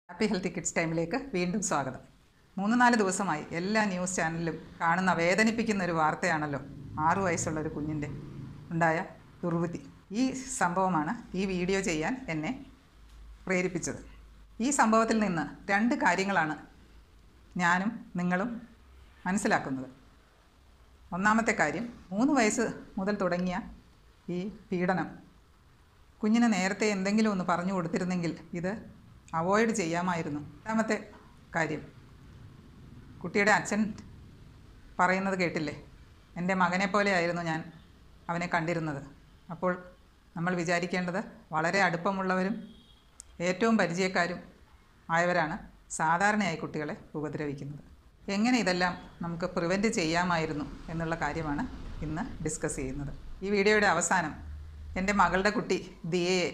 happy healthy kids ടൈമിലേക്ക് വീണ്ടും സ്വാഗതം മൂന്ന് നാല് ദിവസമായി എല്ലാ ന്യൂസ് ചാനലിലും കാണുന്ന വേദനിപ്പിക്കുന്ന ഒരു വാർത്തയാണല്ലോ ആറു വയസ്സുള്ള ഒരു കുഞ്ഞിൻ്റെ ഉണ്ടായ ദുർവിധി ഈ സംഭവമാണ് ഈ വീഡിയോ ചെയ്യാൻ എന്നെ പ്രേരിപ്പിച്ചത് ഈ സംഭവത്തിൽ നിന്ന് രണ്ട് കാര്യങ്ങളാണ് ഞാനും നിങ്ങളും മനസ്സിലാക്കുന്നത് ഒന്നാമത്തെ കാര്യം മൂന്ന് വയസ്സ് മുതൽ തുടങ്ങിയ ഈ പീഡനം കുഞ്ഞിന് നേരത്തെ എന്തെങ്കിലും ഒന്ന് പറഞ്ഞു കൊടുത്തിരുന്നെങ്കിൽ ഇത് അവോയ്ഡ് ചെയ്യാമായിരുന്നു രണ്ടാമത്തെ കാര്യം കുട്ടിയുടെ അച്ഛൻ പറയുന്നത് കേട്ടില്ലേ എൻ്റെ മകനെ പോലെയായിരുന്നു ഞാൻ അവനെ കണ്ടിരുന്നത് അപ്പോൾ നമ്മൾ വിചാരിക്കേണ്ടത് വളരെ അടുപ്പമുള്ളവരും ഏറ്റവും പരിചയക്കാരും ആയവരാണ് സാധാരണയായി കുട്ടികളെ ഉപദ്രവിക്കുന്നത് എങ്ങനെ ഇതെല്ലാം നമുക്ക് പ്രിവെൻറ്റ് ചെയ്യാമായിരുന്നു എന്നുള്ള കാര്യമാണ് ഇന്ന് ഡിസ്കസ് ചെയ്യുന്നത് ഈ വീഡിയോയുടെ അവസാനം എൻ്റെ മകളുടെ കുട്ടി ദിയയെ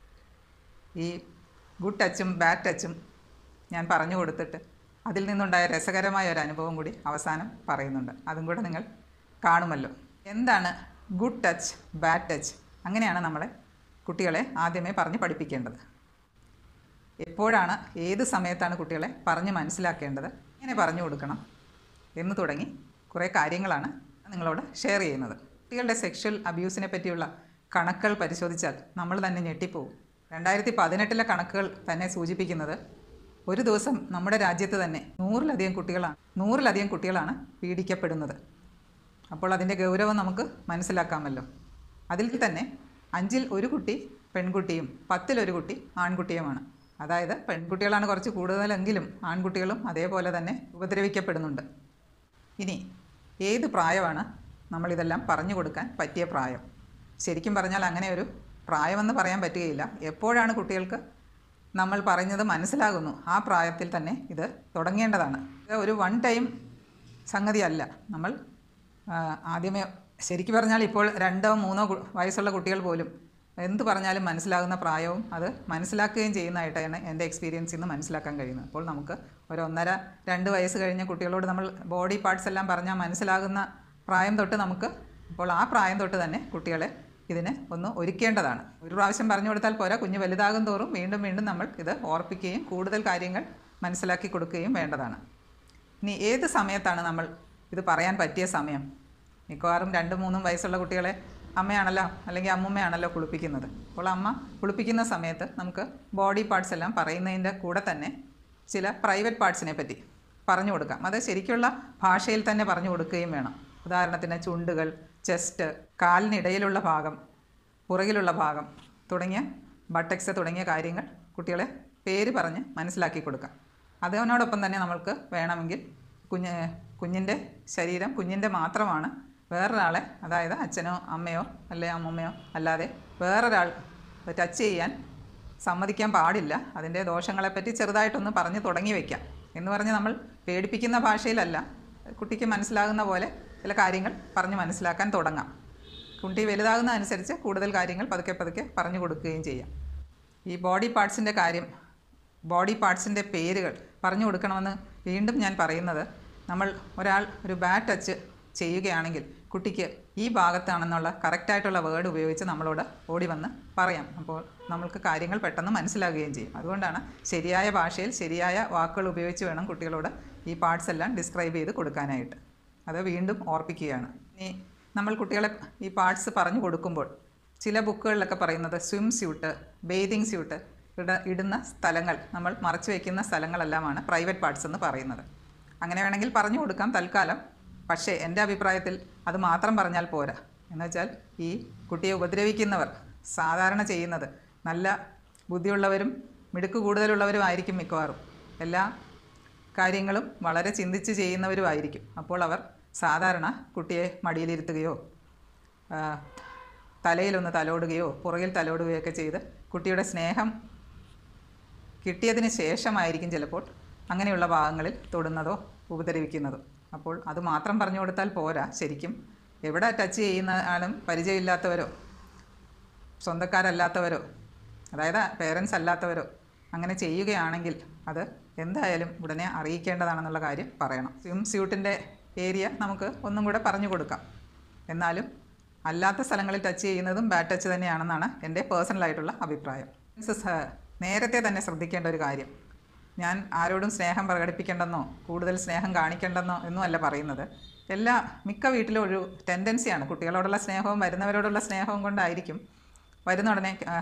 ഈ ഗുഡ് ടച്ചും ബാഡ് ടച്ചും ഞാൻ പറഞ്ഞു കൊടുത്തിട്ട് അതിൽ നിന്നുണ്ടായ രസകരമായ ഒരു അനുഭവം കൂടി അവസാനം പറയുന്നുണ്ട് അതും കൂടെ നിങ്ങൾ കാണുമല്ലോ എന്താണ് ഗുഡ് ടച്ച് ബാഡ് ടച്ച് അങ്ങനെയാണ് നമ്മളെ കുട്ടികളെ ആദ്യമേ പറഞ്ഞ് പഠിപ്പിക്കേണ്ടത് എപ്പോഴാണ് ഏത് സമയത്താണ് കുട്ടികളെ പറഞ്ഞ് മനസ്സിലാക്കേണ്ടത് എങ്ങനെ പറഞ്ഞു കൊടുക്കണം എന്ന് തുടങ്ങി കുറേ കാര്യങ്ങളാണ് നിങ്ങളോട് ഷെയർ ചെയ്യുന്നത് കുട്ടികളുടെ സെക്ഷൽ അബ്യൂസിനെ പറ്റിയുള്ള കണക്കുകൾ പരിശോധിച്ചാൽ നമ്മൾ തന്നെ ഞെട്ടിപ്പോവും രണ്ടായിരത്തി പതിനെട്ടിലെ കണക്കുകൾ തന്നെ സൂചിപ്പിക്കുന്നത് ഒരു ദിവസം നമ്മുടെ രാജ്യത്ത് തന്നെ നൂറിലധികം കുട്ടികളാണ് നൂറിലധികം കുട്ടികളാണ് പീഡിക്കപ്പെടുന്നത് അപ്പോൾ അതിൻ്റെ ഗൗരവം നമുക്ക് മനസ്സിലാക്കാമല്ലോ അതിൽ തന്നെ അഞ്ചിൽ ഒരു കുട്ടി പെൺകുട്ടിയും പത്തിലൊരു കുട്ടി ആൺകുട്ടിയുമാണ് അതായത് പെൺകുട്ടികളാണ് കുറച്ച് കൂടുതലെങ്കിലും ആൺകുട്ടികളും അതേപോലെ തന്നെ ഉപദ്രവിക്കപ്പെടുന്നുണ്ട് ഇനി ഏത് പ്രായമാണ് നമ്മളിതെല്ലാം പറഞ്ഞു കൊടുക്കാൻ പറ്റിയ പ്രായം ശരിക്കും പറഞ്ഞാൽ അങ്ങനെ ഒരു പ്രായമെന്ന് പറയാൻ പറ്റുകയില്ല എപ്പോഴാണ് കുട്ടികൾക്ക് നമ്മൾ പറഞ്ഞത് മനസ്സിലാകുന്നു ആ പ്രായത്തിൽ തന്നെ ഇത് തുടങ്ങേണ്ടതാണ് ഇത് ഒരു വൺ ടൈം സംഗതിയല്ല നമ്മൾ ആ, ആദ്യമേ ശരിക്കും പറഞ്ഞാൽ ഇപ്പോൾ രണ്ടോ മൂന്നോ കു- വയസ്സുള്ള കുട്ടികൾ പോലും എന്ത് പറഞ്ഞാലും മനസ്സിലാകുന്ന പ്രായവും അത് മനസ്സിലാക്കുകയും ചെയ്യുന്നതായിട്ടാണ് എൻ്റെ എക്സ്പീരിയൻസിൽ നിന്ന് മനസ്സിലാക്കാൻ കഴിയുന്നത് അപ്പോൾ നമുക്ക് ഒരു ഒന്നര രണ്ട് വയസ്സ് കഴിഞ്ഞ കുട്ടികളോട് നമ്മൾ ബോഡി പാർട്സ് എല്ലാം പറഞ്ഞാൽ മനസ്സിലാകുന്ന പ്രായം തൊട്ട് നമുക്ക് അപ്പോൾ ആ പ്രായം തൊട്ട് തന്നെ കുട്ടികളെ ഇതിന് ഒന്ന് ഒരുക്കേണ്ടതാണ് ഒരു പ്രാവശ്യം പറഞ്ഞു കൊടുത്താൽ പോരാ കുഞ്ഞ് വലുതാകും തോറും വീണ്ടും വീണ്ടും നമ്മൾ ഇത് ഓർപ്പിക്കുകയും കൂടുതൽ കാര്യങ്ങൾ മനസ്സിലാക്കി കൊടുക്കുകയും വേണ്ടതാണ് ഇനി ഏത് സമയത്താണ് നമ്മൾ ഇത് പറയാൻ പറ്റിയ സമയം മിക്കവാറും രണ്ടും മൂന്നും വയസ്സുള്ള കുട്ടികളെ അമ്മയാണല്ലോ അല്ലെങ്കിൽ അമ്മുമ്മയാണല്ലോ കുളിപ്പിക്കുന്നത് അപ്പോൾ അമ്മ കുളിപ്പിക്കുന്ന സമയത്ത് നമുക്ക് ബോഡി പാർട്സ് എല്ലാം പറയുന്നതിൻ്റെ കൂടെ തന്നെ ചില പ്രൈവറ്റ് പാർട്സിനെ പറ്റി പറഞ്ഞു കൊടുക്കാം അത് ശരിക്കുള്ള ഭാഷയിൽ തന്നെ പറഞ്ഞു കൊടുക്കുകയും വേണം ഉദാഹരണത്തിന് ചുണ്ടുകൾ ചെസ്റ്റ് കാലിനിടയിലുള്ള ഭാഗം പുറകിലുള്ള ഭാഗം തുടങ്ങിയ ബട്ടക്സ് തുടങ്ങിയ കാര്യങ്ങൾ കുട്ടികളെ പേര് പറഞ്ഞ് മനസ്സിലാക്കി കൊടുക്കാം അതിനോടൊപ്പം തന്നെ നമ്മൾക്ക് വേണമെങ്കിൽ കുഞ്ഞ് കുഞ്ഞിൻ്റെ ശരീരം കുഞ്ഞിൻ്റെ മാത്രമാണ് വേറൊരാളെ അതായത് അച്ഛനോ അമ്മയോ അല്ലെ അമ്മമ്മയോ അല്ലാതെ വേറൊരാൾ ടച്ച് ചെയ്യാൻ സമ്മതിക്കാൻ പാടില്ല അതിൻ്റെ ദോഷങ്ങളെപ്പറ്റി ചെറുതായിട്ടൊന്ന് പറഞ്ഞ് തുടങ്ങി വയ്ക്കാം എന്ന് പറഞ്ഞ് നമ്മൾ പേടിപ്പിക്കുന്ന ഭാഷയിലല്ല കുട്ടിക്ക് മനസ്സിലാകുന്ന പോലെ ചില കാര്യങ്ങൾ പറഞ്ഞ് മനസ്സിലാക്കാൻ തുടങ്ങാം കുട്ടി വലുതാകുന്ന അനുസരിച്ച് കൂടുതൽ കാര്യങ്ങൾ പതുക്കെ പതുക്കെ പറഞ്ഞു കൊടുക്കുകയും ചെയ്യാം ഈ ബോഡി പാർട്സിൻ്റെ കാര്യം ബോഡി പാർട്സിൻ്റെ പേരുകൾ പറഞ്ഞു കൊടുക്കണമെന്ന് വീണ്ടും ഞാൻ പറയുന്നത് നമ്മൾ ഒരാൾ ഒരു ബാഡ് ടച്ച് ചെയ്യുകയാണെങ്കിൽ കുട്ടിക്ക് ഈ ഭാഗത്താണെന്നുള്ള കറക്റ്റായിട്ടുള്ള വേർഡ് ഉപയോഗിച്ച് നമ്മളോട് ഓടി വന്ന് പറയാം അപ്പോൾ നമ്മൾക്ക് കാര്യങ്ങൾ പെട്ടെന്ന് മനസ്സിലാകുകയും ചെയ്യും അതുകൊണ്ടാണ് ശരിയായ ഭാഷയിൽ ശരിയായ വാക്കുകൾ ഉപയോഗിച്ച് വേണം കുട്ടികളോട് ഈ പാർട്സ് എല്ലാം ഡിസ്ക്രൈബ് ചെയ്ത് കൊടുക്കാനായിട്ട് അത് വീണ്ടും ഓർപ്പിക്കുകയാണ് ഇനി നമ്മൾ കുട്ടികളെ ഈ പാർട്സ് പറഞ്ഞു കൊടുക്കുമ്പോൾ ചില ബുക്കുകളിലൊക്കെ പറയുന്നത് സ്വിം സ്യൂട്ട് ബേതിങ് സ്യൂട്ട് ഇട ഇടുന്ന സ്ഥലങ്ങൾ നമ്മൾ മറച്ചു വയ്ക്കുന്ന സ്ഥലങ്ങളെല്ലാമാണ് പ്രൈവറ്റ് പാർട്സ് എന്ന് പറയുന്നത് അങ്ങനെ വേണമെങ്കിൽ പറഞ്ഞു കൊടുക്കാം തൽക്കാലം പക്ഷേ എൻ്റെ അഭിപ്രായത്തിൽ അത് മാത്രം പറഞ്ഞാൽ പോരാ എന്ന് വെച്ചാൽ ഈ കുട്ടിയെ ഉപദ്രവിക്കുന്നവർ സാധാരണ ചെയ്യുന്നത് നല്ല ബുദ്ധിയുള്ളവരും മിടുക്ക് കൂടുതലുള്ളവരും ആയിരിക്കും മിക്കവാറും എല്ലാ കാര്യങ്ങളും വളരെ ചിന്തിച്ച് ചെയ്യുന്നവരുമായിരിക്കും അപ്പോൾ അവർ സാധാരണ കുട്ടിയെ മടിയിലിരുത്തുകയോ ആ, തലയിലൊന്ന് തലോടുകയോ പുറകിൽ തലോടുകയോ ഒക്കെ ചെയ്ത് കുട്ടിയുടെ സ്നേഹം കിട്ടിയതിന് ശേഷമായിരിക്കും ചിലപ്പോൾ അങ്ങനെയുള്ള ഭാഗങ്ങളിൽ തൊടുന്നതോ ഉപദ്രവിക്കുന്നതോ അപ്പോൾ അത് മാത്രം പറഞ്ഞു കൊടുത്താൽ പോരാ ശരിക്കും എവിടെ ടച്ച് ചെയ്യുന്ന ആളും പരിചയമില്ലാത്തവരോ സ്വന്തക്കാരല്ലാത്തവരോ അതായത് പേരൻസ് അല്ലാത്തവരോ അങ്ങനെ ചെയ്യുകയാണെങ്കിൽ അത് എന്തായാലും ഉടനെ അറിയിക്കേണ്ടതാണെന്നുള്ള കാര്യം പറയണം സ്വിം സ്യൂട്ടിൻ്റെ ഏരിയ നമുക്ക് ഒന്നും കൂടെ പറഞ്ഞു കൊടുക്കാം എന്നാലും അല്ലാത്ത സ്ഥലങ്ങളിൽ ടച്ച് ചെയ്യുന്നതും ബാഡ് ടച്ച് തന്നെയാണെന്നാണ് എൻ്റെ പേഴ്സണലായിട്ടുള്ള അഭിപ്രായം This is, uh, നേരത്തെ തന്നെ ശ്രദ്ധിക്കേണ്ട ഒരു കാര്യം ഞാൻ ആരോടും സ്നേഹം പ്രകടിപ്പിക്കേണ്ടെന്നോ കൂടുതൽ സ്നേഹം കാണിക്കേണ്ടെന്നോ ഒന്നുമല്ല പറയുന്നത് എല്ലാ മിക്ക വീട്ടിലും ഒരു ടെൻഡൻസിയാണ് കുട്ടികളോടുള്ള സ്നേഹവും വരുന്നവരോടുള്ള സ്നേഹവും കൊണ്ടായിരിക്കും വരുന്ന ഉടനെ ആ,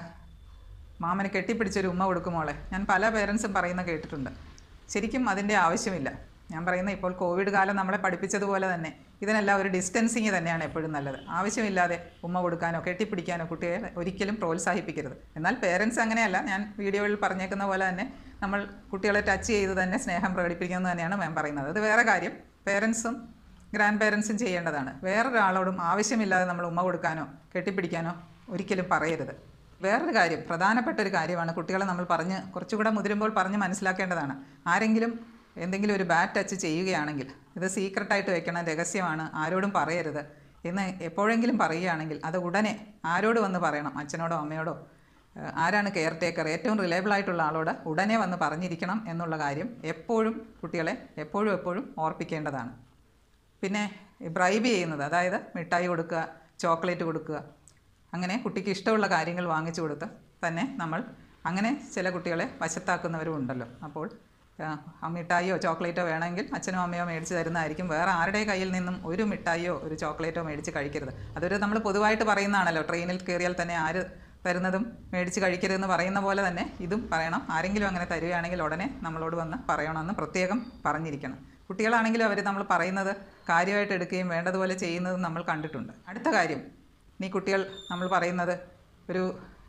മാമന് കെട്ടിപ്പിടിച്ചൊരു ഉമ്മ കൊടുക്കുമോളെ ഞാൻ പല പേരൻസും പറയുന്ന കേട്ടിട്ടുണ്ട് ശരിക്കും അതിൻ്റെ ആവശ്യമില്ല ഞാൻ പറയുന്ന ഇപ്പോൾ കോവിഡ് കാലം നമ്മളെ പഠിപ്പിച്ചതുപോലെ തന്നെ ഇതിനെല്ലാം ഒരു ഡിസ്റ്റൻസിങ് തന്നെയാണ് എപ്പോഴും നല്ലത് ആവശ്യമില്ലാതെ ഉമ്മ കൊടുക്കാനോ കെട്ടിപ്പിടിക്കാനോ കുട്ടികളെ ഒരിക്കലും പ്രോത്സാഹിപ്പിക്കരുത് എന്നാൽ പേരൻസ് അങ്ങനെയല്ല ഞാൻ വീഡിയോയിൽ പറഞ്ഞേക്കുന്ന പോലെ തന്നെ നമ്മൾ കുട്ടികളെ ടച്ച് ചെയ്ത് തന്നെ സ്നേഹം പ്രകടിപ്പിക്കുന്നത് തന്നെയാണ് ഞാൻ പറയുന്നത് അത് വേറെ കാര്യം പേരൻസും ഗ്രാൻഡ് പേരൻസും ചെയ്യേണ്ടതാണ് വേറൊരാളോടും ആവശ്യമില്ലാതെ നമ്മൾ ഉമ്മ കൊടുക്കാനോ കെട്ടിപ്പിടിക്കാനോ ഒരിക്കലും പറയരുത് വേറൊരു കാര്യം പ്രധാനപ്പെട്ട ഒരു കാര്യമാണ് കുട്ടികളെ നമ്മൾ പറഞ്ഞ് കുറച്ചുകൂടെ മുതിരുമ്പോൾ പറഞ്ഞ് മനസ്സിലാക്കേണ്ടതാണ് ആരെങ്കിലും എന്തെങ്കിലും ഒരു ബാഡ് ടച്ച് ചെയ്യുകയാണെങ്കിൽ ഇത് സീക്രട്ടായിട്ട് വെക്കണം രഹസ്യമാണ് ആരോടും പറയരുത് എന്ന് എപ്പോഴെങ്കിലും പറയുകയാണെങ്കിൽ അത് ഉടനെ ആരോട് വന്ന് പറയണം അച്ഛനോടോ അമ്മയോടോ ഏഹ് ആരാണ് കെയർ ടേക്കർ ഏറ്റവും റിലയബിൾ ആയിട്ടുള്ള ആളോട് ഉടനെ വന്ന് പറഞ്ഞിരിക്കണം എന്നുള്ള കാര്യം എപ്പോഴും കുട്ടികളെ എപ്പോഴും എപ്പോഴും ഓർപ്പിക്കേണ്ടതാണ് പിന്നെ ബ്രൈബ് ചെയ്യുന്നത് അതായത് മിഠായി കൊടുക്കുക ചോക്ലേറ്റ് കൊടുക്കുക അങ്ങനെ കുട്ടിക്ക് ഇഷ്ടമുള്ള കാര്യങ്ങൾ വാങ്ങിച്ചു കൊടുത്ത് തന്നെ നമ്മൾ അങ്ങനെ ചില കുട്ടികളെ വശത്താക്കുന്നവരും ഉണ്ടല്ലോ അപ്പോൾ ആ, ആ മിഠായിയോ ചോക്ലേറ്റോ വേണമെങ്കിൽ അച്ഛനോ അമ്മയോ മേടിച്ച് തരുന്നതായിരിക്കും വേറെ ആരുടെ കയ്യിൽ നിന്നും ഒരു മിഠായിയോ ഒരു ചോക്ലേറ്റോ മേടിച്ച് കഴിക്കരുത് അതൊരു നമ്മൾ പൊതുവായിട്ട് പറയുന്നതാണല്ലോ ട്രെയിനിൽ കയറിയാൽ തന്നെ ആര് തരുന്നതും മേടിച്ച് കഴിക്കരുതെന്ന് പറയുന്ന പോലെ തന്നെ ഇതും പറയണം ആരെങ്കിലും അങ്ങനെ തരികയാണെങ്കിൽ ഉടനെ നമ്മളോട് വന്ന് പറയണമെന്ന് പ്രത്യേകം പറഞ്ഞിരിക്കണം കുട്ടികളാണെങ്കിലും അവർ നമ്മൾ പറയുന്നത് കാര്യമായിട്ട് എടുക്കുകയും വേണ്ടതുപോലെ ചെയ്യുന്നതും നമ്മൾ കണ്ടിട്ടുണ്ട് അടുത്ത കാര്യം നീ കുട്ടികൾ നമ്മൾ പറയുന്നത് ഒരു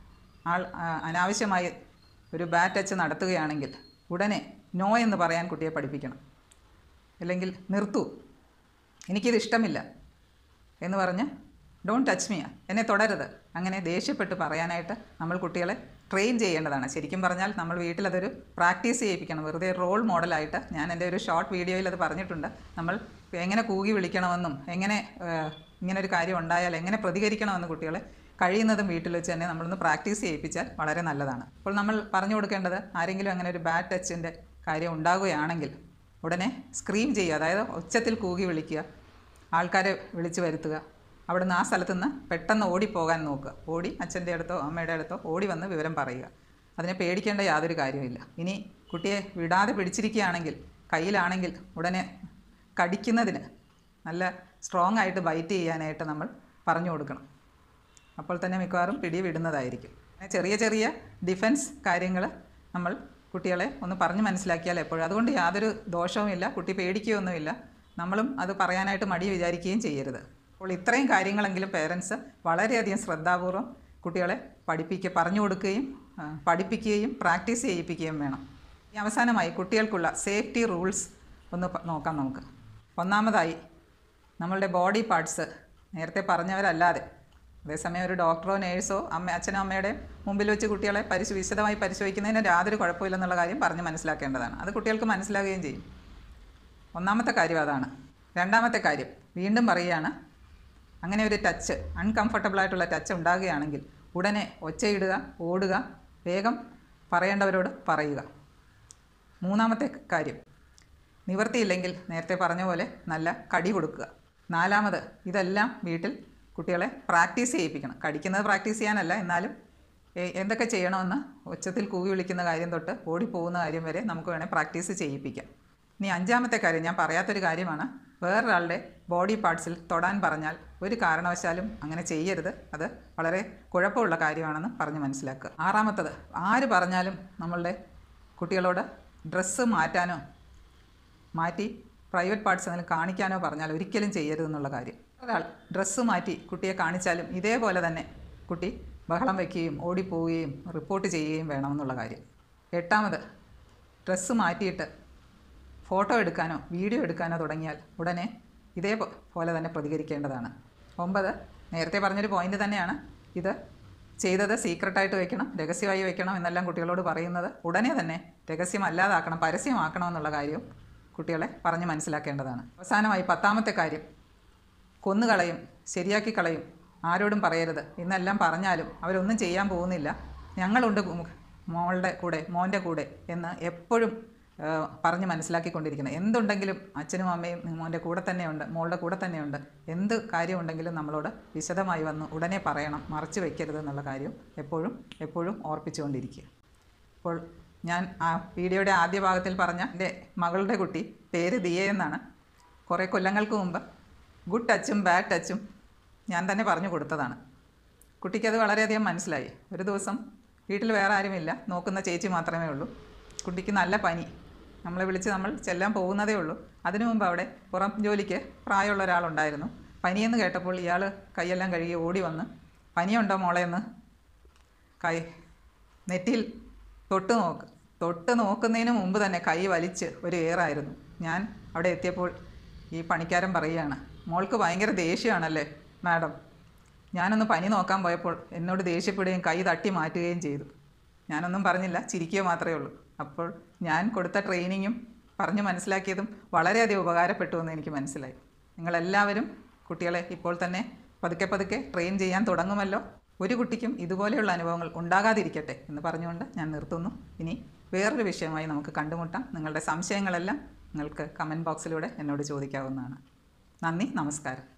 ആൾ ആ, അനാവശ്യമായി ഒരു ബാറ്റ് ടച്ച് നടത്തുകയാണെങ്കിൽ ഉടനെ നോ എന്ന് പറയാൻ കുട്ടിയെ പഠിപ്പിക്കണം അല്ലെങ്കിൽ നിർത്തൂ എനിക്കിത് ഇഷ്ടമില്ല എന്ന് പറഞ്ഞ് ഡോൺ ടച്ച് മീ എന്നെ തുടരുത് അങ്ങനെ ദേഷ്യപ്പെട്ട് പറയാനായിട്ട് നമ്മൾ കുട്ടികളെ ട്രെയിൻ ചെയ്യേണ്ടതാണ് ശരിക്കും പറഞ്ഞാൽ നമ്മൾ വീട്ടിൽ അതൊരു പ്രാക്ടീസ് ചെയ്യിപ്പിക്കണം വെറുതെ റോൾ മോഡലായിട്ട് ഞാൻ എൻ്റെ ഒരു ഷോർട്ട് വീഡിയോയിൽ അത് പറഞ്ഞിട്ടുണ്ട് നമ്മൾ എങ്ങനെ കൂകി വിളിക്കണമെന്നും എങ്ങനെ ഏഹ്, ഇങ്ങനെ ഒരു കാര്യം ഉണ്ടായാൽ എങ്ങനെ പ്രതികരിക്കണമെന്ന് കുട്ടികളെ കഴിയുന്നതും വീട്ടിൽ വെച്ച് തന്നെ നമ്മളൊന്ന് പ്രാക്ടീസ് ചെയ്യിപ്പിച്ചാൽ വളരെ നല്ലതാണ് അപ്പോൾ നമ്മൾ പറഞ്ഞു കൊടുക്കേണ്ടത് ആരെങ്കിലും അങ്ങനെ ഒരു ബാഡ് ടച്ചിൻ്റെ കാര്യം ഉണ്ടാകുകയാണെങ്കിൽ ഉടനെ സ്ക്രീം ചെയ്യുക അതായത് ഉച്ചത്തിൽ കൂകി വിളിക്കുക ആൾക്കാരെ വിളിച്ചു വരുത്തുക അവിടുന്ന് ആ സ്ഥലത്ത് നിന്ന് പെട്ടെന്ന് ഓടിപ്പോകാൻ നോക്കുക ഓടി അച്ഛൻ്റെ അടുത്തോ അമ്മയുടെ അടുത്തോ ഓടി വന്ന് വിവരം പറയുക അതിനെ പേടിക്കേണ്ട യാതൊരു കാര്യമില്ല ഇനി കുട്ടിയെ വിടാതെ പിടിച്ചിരിക്കുകയാണെങ്കിൽ കയ്യിലാണെങ്കിൽ ഉടനെ കടിക്കുന്നതിന് നല്ല സ്ട്രോങ് ആയിട്ട് ബൈറ്റ് ചെയ്യാനായിട്ട് നമ്മൾ പറഞ്ഞു കൊടുക്കണം അപ്പോൾ തന്നെ മിക്കവാറും പിടി വിടുന്നതായിരിക്കും അങ്ങനെ ചെറിയ ചെറിയ ഡിഫൻസ് കാര്യങ്ങൾ നമ്മൾ കുട്ടികളെ ഒന്ന് പറഞ്ഞ് മനസ്സിലാക്കിയാൽ എപ്പോഴും അതുകൊണ്ട് യാതൊരു ദോഷവുമില്ല കുട്ടി പേടിക്കുകയൊന്നുമില്ല നമ്മളും അത് പറയാനായിട്ട് മടി വിചാരിക്കുകയും ചെയ്യരുത് അപ്പോൾ ഇത്രയും കാര്യങ്ങളെങ്കിലും പേരൻസ് വളരെയധികം ശ്രദ്ധാപൂർവം കുട്ടികളെ പഠിപ്പിക്കുക പറഞ്ഞു കൊടുക്കുകയും ആ, പഠിപ്പിക്കുകയും പ്രാക്ടീസ് ചെയ്യിപ്പിക്കുകയും വേണം ഈ അവസാനമായി കുട്ടികൾക്കുള്ള സേഫ്റ്റി റൂൾസ് ഒന്ന് പ- നോക്കാം നമുക്ക് ഒന്നാമതായി നമ്മളുടെ ബോഡി പാർട്സ് നേരത്തെ പറഞ്ഞവരല്ലാതെ അതേസമയം ഒരു ഡോക്ടറോ നേഴ്സോ അമ്മ അച്ഛനോ അമ്മയുടെ മുമ്പിൽ വെച്ച് കുട്ടികളെ പരിശു വിശദമായി പരിശോധിക്കുന്നതിന് യാതൊരു കുഴപ്പമില്ലെന്നുള്ള കാര്യം പറഞ്ഞ് മനസ്സിലാക്കേണ്ടതാണ് അത് കുട്ടികൾക്ക് മനസ്സിലാകുകയും ചെയ്യും ഒന്നാമത്തെ കാര്യം അതാണ് രണ്ടാമത്തെ കാര്യം വീണ്ടും പറയുകയാണ് അങ്ങനെ ഒരു ടച്ച് അൺകംഫർട്ടബിൾ ആയിട്ടുള്ള ടച്ച് ഉണ്ടാകുകയാണെങ്കിൽ ഉടനെ ഒച്ചയിടുക ഓടുക വേഗം പറയേണ്ടവരോട് പറയുക മൂന്നാമത്തെ കാര്യം നിവർത്തിയില്ലെങ്കിൽ നേരത്തെ പറഞ്ഞ പോലെ നല്ല കടി കൊടുക്കുക നാലാമത് ഇതെല്ലാം വീട്ടിൽ കുട്ടികളെ പ്രാക്ടീസ് ചെയ്യിപ്പിക്കണം കടിക്കുന്നത് പ്രാക്ടീസ് ചെയ്യാനല്ല എന്നാലും എ- എന്തൊക്കെ ചെയ്യണമെന്ന് ഉച്ചത്തിൽ കൂവി വിളിക്കുന്ന കാര്യം തൊട്ട് ഓടിപ്പോകുന്ന കാര്യം വരെ നമുക്ക് വേണേൽ പ്രാക്ടീസ് ചെയ്യിപ്പിക്കാം ഇനി അഞ്ചാമത്തെ കാര്യം ഞാൻ പറയാത്തൊരു കാര്യമാണ് വേറൊരാളുടെ ബോഡി പാർട്സിൽ തൊടാൻ പറഞ്ഞാൽ ഒരു കാരണവശാലും അങ്ങനെ ചെയ്യരുത് അത് വളരെ കുഴപ്പമുള്ള കാര്യമാണെന്ന് പറഞ്ഞ് മനസ്സിലാക്കുക ആറാമത്തത് ആര് പറഞ്ഞാലും നമ്മളുടെ കുട്ടികളോട് ഡ്രസ്സ് മാറ്റാനോ മാറ്റി പ്രൈവറ്റ് പാർട്സ് എന്തെങ്കിലും കാണിക്കാനോ പറഞ്ഞാൽ ഒരിക്കലും ചെയ്യരുതെന്നുള്ള കാര്യം ഒരാൾ ഡ്രസ്സ് മാറ്റി കുട്ടിയെ കാണിച്ചാലും ഇതേപോലെ തന്നെ കുട്ടി ബഹളം വയ്ക്കുകയും ഓടിപ്പോവുകയും റിപ്പോർട്ട് ചെയ്യുകയും വേണമെന്നുള്ള കാര്യം എട്ടാമത് ഡ്രസ്സ് മാറ്റിയിട്ട് ഫോട്ടോ എടുക്കാനോ വീഡിയോ എടുക്കാനോ തുടങ്ങിയാൽ ഉടനെ ഇതേ പോ- പോലെ തന്നെ പ്രതികരിക്കേണ്ടതാണ് ഒമ്പത് നേരത്തെ പറഞ്ഞൊരു പോയിന്റ് തന്നെയാണ് ഇത് ചെയ്തത് സീക്രട്ടായിട്ട് വെക്കണം രഹസ്യമായി വെക്കണം എന്നെല്ലാം കുട്ടികളോട് പറയുന്നത് ഉടനെ തന്നെ രഹസ്യമല്ലാതാക്കണം പരസ്യമാക്കണം എന്നുള്ള കാര്യവും കുട്ടികളെ പറഞ്ഞ് മനസ്സിലാക്കേണ്ടതാണ് അവസാനമായി പത്താമത്തെ കാര്യം കൊന്നുകളയും ശരിയാക്കി കളയും ആരോടും പറയരുത് ഇന്നെല്ലാം പറഞ്ഞാലും അവരൊന്നും ചെയ്യാൻ പോകുന്നില്ല ഞങ്ങളുണ്ട് കു- മോളുടെ കൂടെ മോൻ്റെ കൂടെ എന്ന് എപ്പോഴും ആ, പറഞ്ഞ് മനസ്സിലാക്കിക്കൊണ്ടിരിക്കണം എന്തുണ്ടെങ്കിലും അച്ഛനും അമ്മയും മോൻ്റെ കൂടെ തന്നെയുണ്ട് മോളുടെ കൂടെ തന്നെയുണ്ട് എന്ത് കാര്യമുണ്ടെങ്കിലും നമ്മളോട് വിശദമായി വന്ന് ഉടനെ പറയണം മറച്ചു വയ്ക്കരുത് എന്നുള്ള കാര്യം എപ്പോഴും എപ്പോഴും ഓർപ്പിച്ചുകൊണ്ടിരിക്കുക അപ്പോൾ ഞാൻ ആ വീഡിയോയുടെ ആദ്യ ഭാഗത്തിൽ പറഞ്ഞ എൻ്റെ മകളുടെ കുട്ടി പേര് ദിയ എന്നാണ് കുറേ കൊല്ലങ്ങൾക്ക് മുമ്പ് ഗുഡ് ടച്ചും ബാഡ് ടച്ചും ഞാൻ തന്നെ പറഞ്ഞു കൊടുത്തതാണ് കുട്ടിക്കത് വളരെയധികം മനസ്സിലായി ഒരു ദിവസം വീട്ടിൽ വേറെ ആരുമില്ല നോക്കുന്ന ചേച്ചി മാത്രമേ ഉള്ളൂ കുട്ടിക്ക് നല്ല പനി നമ്മളെ വിളിച്ച് നമ്മൾ ചെല്ലാൻ പോകുന്നതേ ഉള്ളൂ അതിനു മുമ്പ് അവിടെ പുറം ജോലിക്ക് പ്രായമുള്ള ഒരാളുണ്ടായിരുന്നു പനിയെന്ന് കേട്ടപ്പോൾ ഇയാൾ കൈയെല്ലാം കഴുകി ഓടി വന്ന് പനിയുണ്ടോ മോളെ എന്ന് കൈ നെറ്റിയിൽ തൊട്ട് നോക്ക് തൊട്ട് നോക്കുന്നതിന് മുമ്പ് തന്നെ കൈ വലിച്ച് ഒരു ഏറായിരുന്നു ഞാൻ അവിടെ എത്തിയപ്പോൾ ഈ പണിക്കാരൻ പറയുകയാണ് മോൾക്ക് ഭയങ്കര ദേഷ്യമാണല്ലേ മാഡം ഞാനൊന്ന് പനി നോക്കാൻ പോയപ്പോൾ എന്നോട് ദേഷ്യപ്പെടുകയും കൈ തട്ടി മാറ്റുകയും ചെയ്തു ഞാനൊന്നും പറഞ്ഞില്ല ചിരിക്കുക മാത്രമേ ഉള്ളൂ അപ്പോൾ ഞാൻ കൊടുത്ത ട്രെയിനിങ്ങും പറഞ്ഞു മനസ്സിലാക്കിയതും വളരെയധികം ഉപകാരപ്പെട്ടു എന്ന് എനിക്ക് മനസ്സിലായി നിങ്ങളെല്ലാവരും കുട്ടികളെ ഇപ്പോൾ തന്നെ പതുക്കെ പതുക്കെ ട്രെയിൻ ചെയ്യാൻ തുടങ്ങുമല്ലോ ഒരു കുട്ടിക്കും ഇതുപോലെയുള്ള അനുഭവങ്ങൾ ഉണ്ടാകാതിരിക്കട്ടെ എന്ന് പറഞ്ഞുകൊണ്ട് ഞാൻ നിർത്തുന്നു ഇനി വേറൊരു വിഷയമായി നമുക്ക് കണ്ടുമുട്ടാം നിങ്ങളുടെ സംശയങ്ങളെല്ലാം നിങ്ങൾക്ക് കമൻറ്റ് ബോക്സിലൂടെ എന്നോട് ചോദിക്കാവുന്നതാണ് നന്ദി നമസ്കാരം